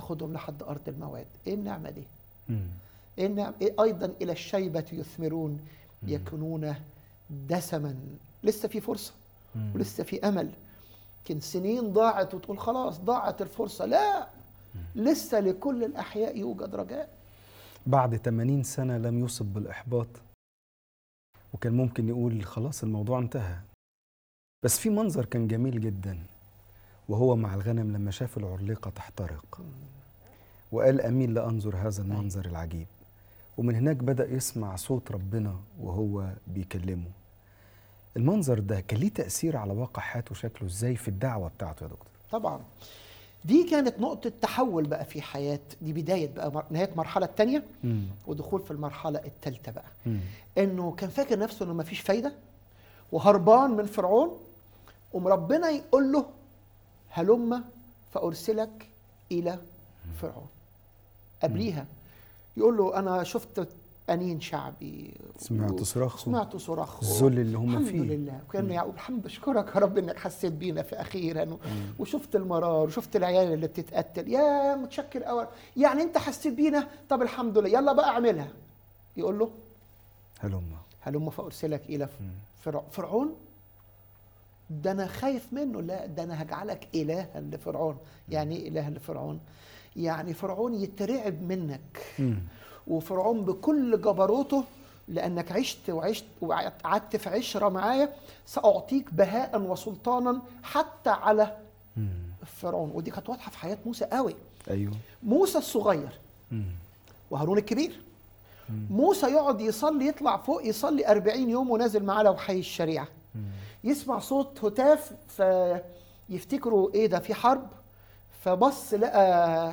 ياخدهم لحد ارض الموعد ايه النعمه دي مم. ايه النعمه إيه ايضا الى الشيبه يثمرون يكونون دسما لسه في فرصه مم. ولسه في امل يمكن سنين ضاعت وتقول خلاص ضاعت الفرصه لا لسه لكل الاحياء يوجد رجاء بعد 80 سنة لم يصب بالإحباط وكان ممكن يقول خلاص الموضوع انتهى بس في منظر كان جميل جدا وهو مع الغنم لما شاف العرليقة تحترق وقال أمين لأنظر هذا المنظر العجيب ومن هناك بدأ يسمع صوت ربنا وهو بيكلمه المنظر ده كان ليه تأثير على واقع حياته شكله ازاي في الدعوة بتاعته يا دكتور طبعا دي كانت نقطة تحول بقى في حياة دي بداية بقى مر- نهاية المرحلة الثانية مم. ودخول في المرحلة الثالثة بقى مم. انه كان فاكر نفسه انه مفيش فايدة وهربان من فرعون ومربنا يقول له هلم فأرسلك إلى فرعون قبليها يقول له أنا شفت أنين شعبي سمعت و- صراخه سمعت صراخه الذل اللي هم الحمد فيه لله وكان يعقوب الحمد اشكرك يا رب انك حسيت بينا في اخيرا و... وشفت المرار وشفت العيال اللي بتتقتل يا متشكر قوي يعني انت حسيت بينا طب الحمد لله يلا بقى اعملها يقول له هلم هلم فارسلك الى فرع... فرعون ده انا خايف منه لا ده انا هجعلك الها لفرعون يعني ايه اله لفرعون يعني فرعون يترعب منك مم. وفرعون بكل جبروته لانك عشت وعشت وقعدت في عشره معايا ساعطيك بهاء وسلطانا حتى على مم. فرعون ودي كانت واضحه في حياه موسى قوي ايوه موسى الصغير مم. وهارون الكبير موسى يقعد يصلي يطلع فوق يصلي أربعين يوم ونازل معاه لوحي الشريعة يسمع صوت هتاف فيفتكروا ايه ده في حرب فبص لقى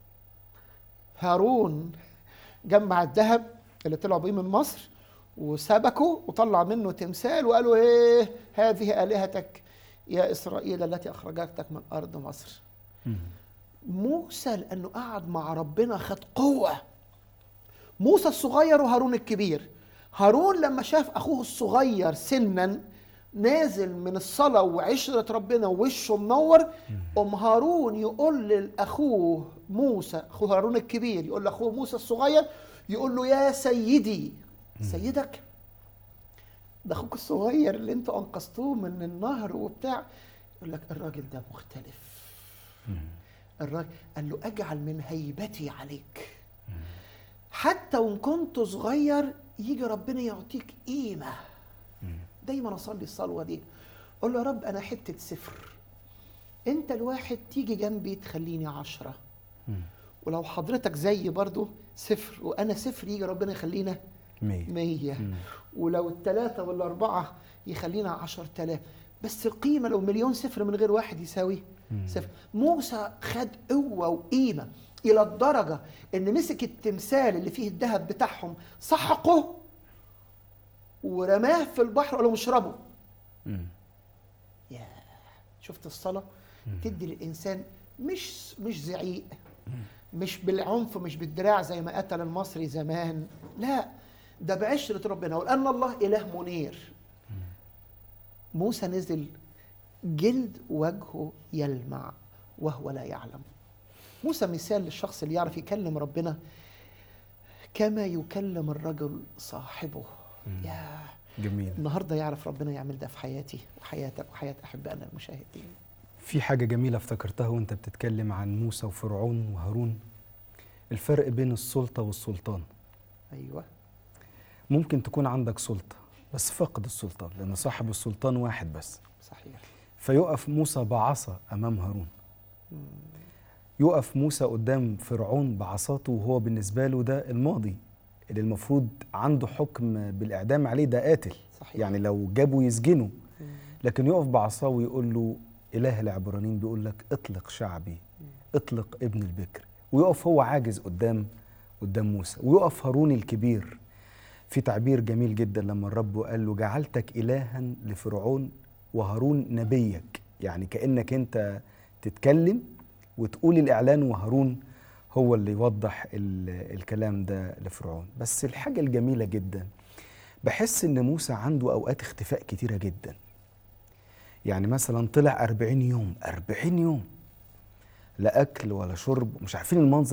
هارون جمع الذهب اللي طلعوا بيه من مصر وسبكه وطلع منه تمثال وقالوا ايه هذه آلهتك يا إسرائيل التي أخرجتك من أرض مصر مم. موسى لأنه قعد مع ربنا خد قوة موسى الصغير وهارون الكبير هارون لما شاف أخوه الصغير سنا نازل من الصلاة وعشرة ربنا ووشه منور أم هارون يقول لأخوه موسى أخوه هارون الكبير يقول لأخوه موسى الصغير يقول له يا سيدي سيدك ده أخوك الصغير اللي أنتوا أنقذتوه من النهر وبتاع يقول لك الراجل ده مختلف الراجل قال له اجعل من هيبتي عليك حتى وان كنت صغير يجي ربنا يعطيك قيمه دايما اصلي الصلوه دي اقول له يا رب انا حته صفر انت الواحد تيجي جنبي تخليني عشرة ولو حضرتك زي برضو صفر وانا صفر يجي ربنا يخلينا مية مية ولو الثلاثة والأربعة يخلينا عشر تلاف بس القيمة لو مليون صفر من غير واحد يساوي صفر موسى خد قوة وقيمة إلى الدرجة إن مسك التمثال اللي فيه الذهب بتاعهم سحقه ورماه في البحر وقال لهم اشربوا مم. يا شفت الصلاة تدي للإنسان مش مش زعيق مش بالعنف مش بالدراع زي ما قتل المصري زمان لا ده بعشرة ربنا ولأن الله إله منير موسى نزل جلد وجهه يلمع وهو لا يعلم موسى مثال للشخص اللي يعرف يكلم ربنا كما يكلم الرجل صاحبه يا جميل النهارده يعرف ربنا يعمل ده في حياتي وحياتك وحياة أحبائنا المشاهدين في حاجة جميلة افتكرتها وانت بتتكلم عن موسى وفرعون وهارون الفرق بين السلطة والسلطان أيوه ممكن تكون عندك سلطة بس فاقد السلطان لأن صاحب السلطان واحد بس صحيح فيقف موسى بعصا أمام هارون يقف موسى قدام فرعون بعصاته وهو بالنسبة له ده الماضي اللي المفروض عنده حكم بالإعدام عليه ده قاتل صحيح. يعني لو جابوا يسجنه لكن يقف بعصاه ويقول له إله العبرانيين بيقول لك اطلق شعبي اطلق ابن البكر ويقف هو عاجز قدام قدام موسى ويقف هارون الكبير في تعبير جميل جدا لما الرب قال له جعلتك إلها لفرعون وهارون نبيك يعني كأنك أنت تتكلم وتقول الإعلان وهارون هو اللي يوضح ال- الكلام ده لفرعون بس الحاجة الجميلة جدا بحس إن موسى عنده أوقات اختفاء كتيرة جدا يعني مثلا طلع أربعين يوم أربعين يوم لا اكل ولا شرب مش عارفين المنظر